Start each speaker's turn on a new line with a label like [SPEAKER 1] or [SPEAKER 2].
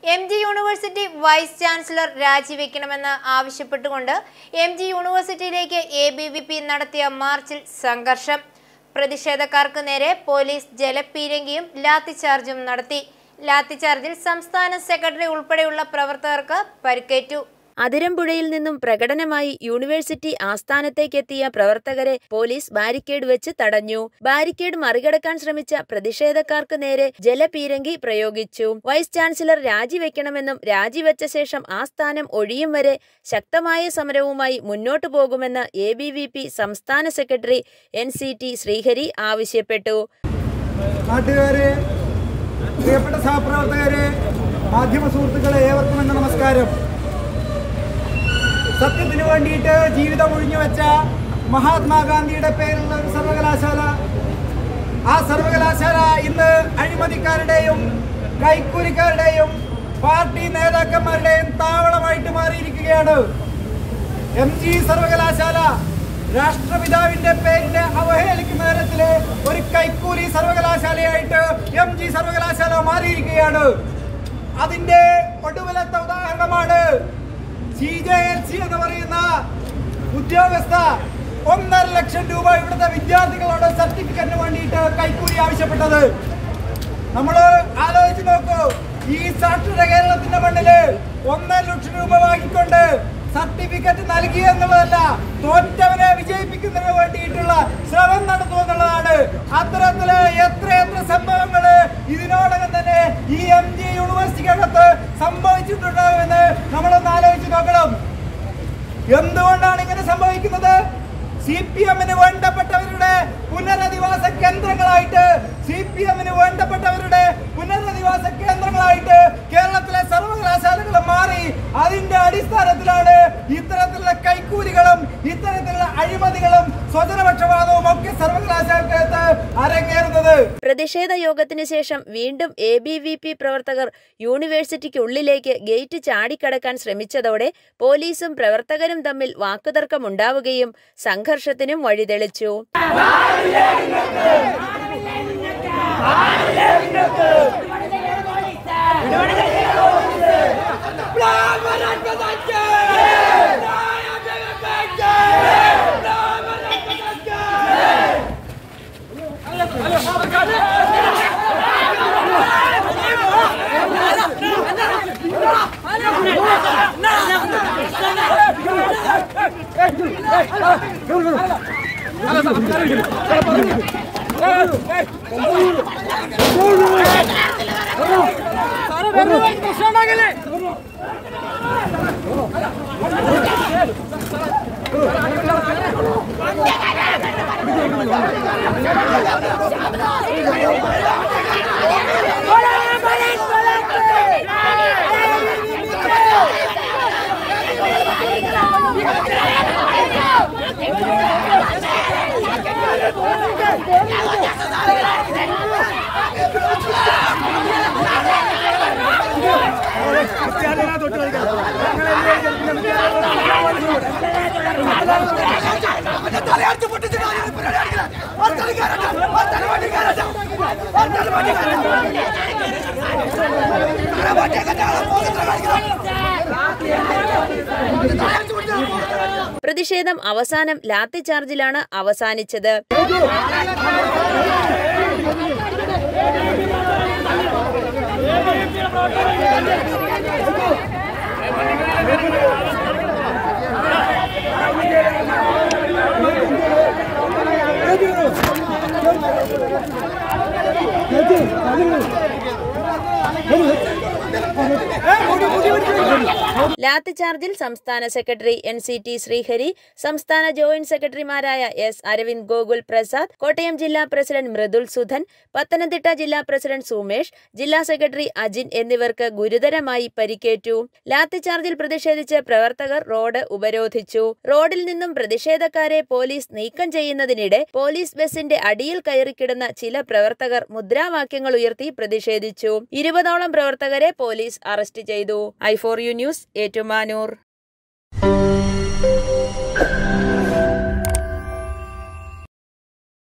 [SPEAKER 1] M G university vice chancellor രാജിവെക്കണമെന്ന് ആവശ്യപ്പെട്ടുകൊണ്ട് M G യൂണിവേഴ്സിറ്റിയിലേക്ക് എ ബി വി പി നടത്തിയ മാർച്ചിൽ സംഘർഷം പ്രതിഷേധക്കാർക്ക് നേരെ പോലീസ് ജലപീരങ്കിയും ലാത്തിചാർജും നടത്തി ലാത്തിചാർജിൽ സംസ്ഥാന സെക്രട്ടറി ഉൾപ്പെടെയുള്ള പ്രവർത്തകർക്ക് പരിക്കേറ്റു
[SPEAKER 2] അതിരമ്പുഴയിൽ നിന്നും പ്രകടനമായി യൂണിവേഴ്സിറ്റി ആസ്ഥാനത്തേക്കെത്തിയ പ്രവർത്തകരെ പോലീസ് ബാരിക്കേഡ് വെച്ച് തടഞ്ഞു ബാരിക്കേഡ് മറികടക്കാൻ ശ്രമിച്ച പ്രതിഷേധക്കാർക്ക് നേരെ ജലപീരങ്കി പ്രയോഗിച്ചു വൈസ് ചാൻസലർ രാജിവെക്കണമെന്നും രാജിവെച്ച ശേഷം ആ സ്ഥാനം ഒഴിയും വരെ ശക്തമായ സമരവുമായി മുന്നോട്ടു പോകുമെന്ന് എ ബി വി പി സംസ്ഥാന secretary N C T Srihari ആവശ്യപ്പെട്ടു
[SPEAKER 3] നാട്ടുകാരെ പ്രിയപ്പെട്ട സഹപ്രവർത്തകരെ മാധ്യമ സുഹൃത്തുക്കളെ ഏവർക്കും എന്റെ നമസ്കാരം സത്യത്തിന് വേണ്ടിയിട്ട് ജീവിതം ഒഴിഞ്ഞു വെച്ച മഹാത്മാഗാന്ധിയുടെ പേരുള്ള ഒരു സർവകലാശാല ആ സർവകലാശാല ഇന്ന് അഴിമതിക്കാരുടെയും കൈക്കൂലിക്കാരുടെയും പാർട്ടി നേതാക്കന്മാരുടെയും താവളമായിട്ട് മാറിയിരിക്കുകയാണ് എം ജി സർവകലാശാല രാഷ്ട്രപിതാവിന്റെ പേരിനെ അവഹേളിക്കുന്ന തരത്തില് ഒരു കൈക്കൂലി സർവകലാശാലയായിട്ട് എം ജി സർവകലാശാല മാറിയിരിക്കുകയാണ് അതിന്റെ ഒടുവിലത്തെ ഉദാഹരണമാണ് സി ജെ എൽ സി എന്ന് പറയുന്ന ഉദ്യോഗസ്ഥ ഒന്നര ലക്ഷം രൂപ ഇവിടുത്തെ വിദ്യാർത്ഥികളോട് സർട്ടിഫിക്കറ്റിന് വേണ്ടിയിട്ട് കൈക്കൂലി ആവശ്യപ്പെട്ടത് നമ്മൾ ആലോചിച്ച് നോക്കൂ ഈ സാക്ഷര കേരളത്തിന്റെ മണ്ണില് ഒന്നര ലക്ഷം രൂപ വാങ്ങിക്കൊണ്ട് സർട്ടിഫിക്കറ്റ് നൽകി എന്നുള്ളതല്ല തോറ്റവനെ വിജയിപ്പിക്കുന്നതിന് വേണ്ടിയിട്ടുള്ള ശ്രമം നടന്നു എന്നുള്ളതാണ് അത്തരത്തില് എത്രയെത്ര സംഭവങ്ങള് ഇതിനോടകം തന്നെ ഈ എം ജി യൂണിവേഴ്സിറ്റിക്കകത്ത് സംഭവിച്ചിട്ടുണ്ടാകുമെന്ന് നമ്മളൊന്ന് ആലോചിച്ച് നോക്കണം എന്തുകൊണ്ടാണ് ഇങ്ങനെ സംഭവിക്കുന്നത് സി പി എമ്മിന് വേണ്ടപ്പെട്ടവരുടെ പുനരധിവാസ കേന്ദ്രങ്ങളായിട്ട് സി പി എമ്മിന് വേണ്ടപ്പെട്ടവരുടെ പുനരധിവാസ കേന്ദ്രങ്ങളായിട്ട് കേരളത്തിലെ സർവകലാശാലകൾ മാറി അതിന്റെ അടിസ്ഥാനത്തിലാണ് ഇത്തരത്തിലുള്ള കൈക്കൂലികളും ഇത്തരത്തിലുള്ള അഴിമതികളും സ്വജനപക്ഷപാതവും ഒക്കെ സർവകലാശാലക്കകത്ത് അരങ്ങേറുന്നത്
[SPEAKER 2] പ്രതിഷേധ യോഗത്തിന് ശേഷം വീണ്ടും എ ബി വി പി പ്രവർത്തകർ യൂണിവേഴ്സിറ്റിക്കുള്ളിലേക്ക് ഗേറ്റ് ചാടിക്കടക്കാൻ ശ്രമിച്ചതോടെ പോലീസും പ്രവർത്തകരും തമ്മിൽ വാക്കുതർക്കമുണ്ടാവുകയും സംഘർഷത്തിനും വഴിതെളിച്ചു പ്രതിഷേധം അവസാനം ലാത്തിചാർജിലാണ് അവസാനിച്ചത് ലാത്തിചാർജിൽ സംസ്ഥാന secretary N C T Srihari സംസ്ഥാന ജോയിന്റ് സെക്രട്ടറിമാരായ എസ് അരവിന്ദ് ഗോകുൽ പ്രസാദ് കോട്ടയം ജില്ലാ പ്രസിഡന്റ് മൃദുൽ സുധൻ പത്തനംതിട്ട ജില്ലാ പ്രസിഡന്റ് സുമേഷ് ജില്ലാ സെക്രട്ടറി അജിൻ എന്നിവർക്ക് ഗുരുതരമായി പരിക്കേറ്റു ലാത്തിചാർജിൽ പ്രതിഷേധിച്ച് പ്രവർത്തകർ റോഡ് ഉപരോധിച്ചു റോഡിൽ നിന്നും പ്രതിഷേധക്കാരെ പോലീസ് നീക്കം ചെയ്യുന്നതിനിടെ പോലീസ് ബസിന്റെ അടിയിൽ കയറിക്കിടന്ന ചില പ്രവർത്തകർ മുദ്രാവാക്യങ്ങൾ ഉയർത്തി പ്രതിഷേധിച്ചു ഇരുപതോളം പ്രവർത്തകരെ പോലീസ് അറസ്റ്റ് ചെയ്തു I four U news Ettumanoor